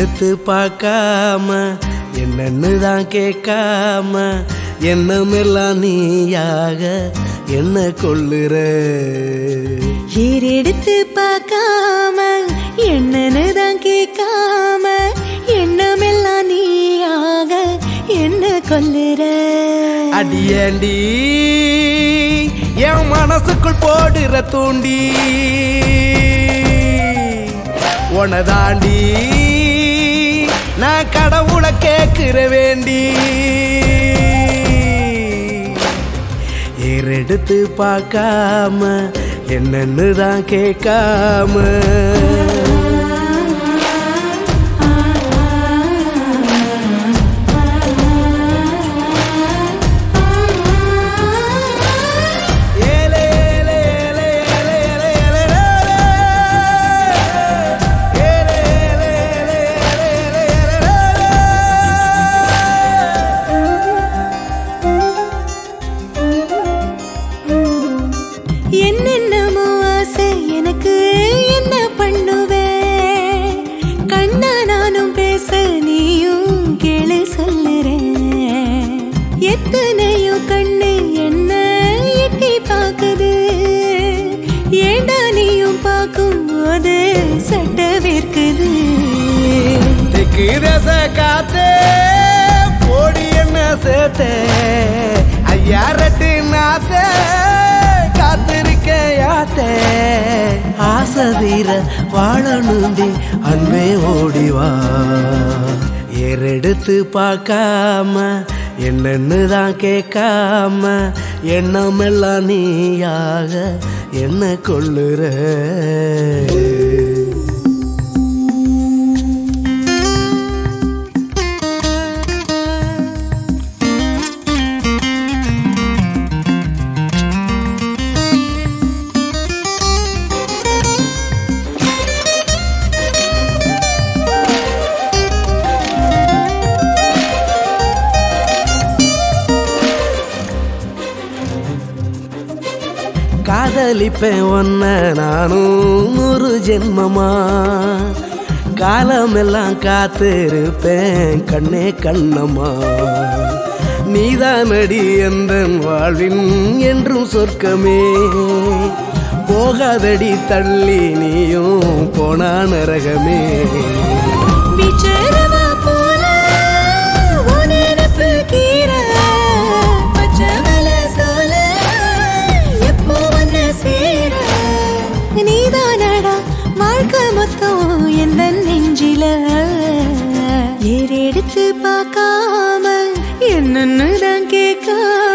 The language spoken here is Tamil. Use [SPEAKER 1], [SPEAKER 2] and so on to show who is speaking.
[SPEAKER 1] ஏறெடுத்து பார்க்காம என்னன்னு தான் கேட்காம எண்ணமெல்லாம் நீயாக என்ன கொள்ளுற
[SPEAKER 2] ஏறெடுத்து பார்க்காம என்னன்னு தான் கேட்காம எண்ணமெல்லாம் நீயாக என்ன கொல்லுற
[SPEAKER 1] அடியேண்டி என் மனசுக்குள் போடுற தூண்டி உனதாண்டி நான் கடவுளை கேட்கிற வேண்டி ஏறெடுத்து பார்க்காம என்னன்னு தான் கேட்காம ஏலே, ஏலே, ஏலே, ஏலே, ஏலே, ஏலே, ஏலே. ஏலே, ஏலே, ஏலே, ஏலே, ஏலே, ஏலே, ஏலே.
[SPEAKER 2] என்னென்னமோ ஆசை எனக்கு என்ன பண்ணுவே கண்ணா நானும் பேச நீயும் கேளு சொல்லுறேன் எத்தனையோ கண்ணு என்ன எட்டி பார்க்குது ஏண்டா நீயும் பார்க்கும் போது சட்ட வேர்க்குது
[SPEAKER 1] தெற்கு தேச காத்தே போடி என்ன சேர்த்தே ஐயா ரெட்டு நாத்தே காத்திருக்க யாத்தே ஆசை தீர வாழணுண்டி அன்பே ஓடிவா ஏறெடுத்து பார்க்காம என்னன்னு தான் கேட்காம எண்ணமெல்லாம் நீயாக என்ன கொள்ளுற காதலிப்பேன் ஒன்ன நானும் நூறு ஜென்மமா காலமெல்லாம் காத்திருப்பேன் கண்ணே கண்ணம்மா நீதானடி எந்த வாழ்வின் என்றும் சொர்க்கமே போகாதடி தள்ளி நீயும் போனா நரகமே
[SPEAKER 2] பிச்சரவா போல உன் நினப்பு கீரை, பச்சை மலை சோல, எப்போ வந்து சேர? நீதானடா வாழ்க்கை மொத்தம் எந்த நெஞ்சில ஏறெடுத்து பார்க்காம என்னன்னு தான் கேட்காம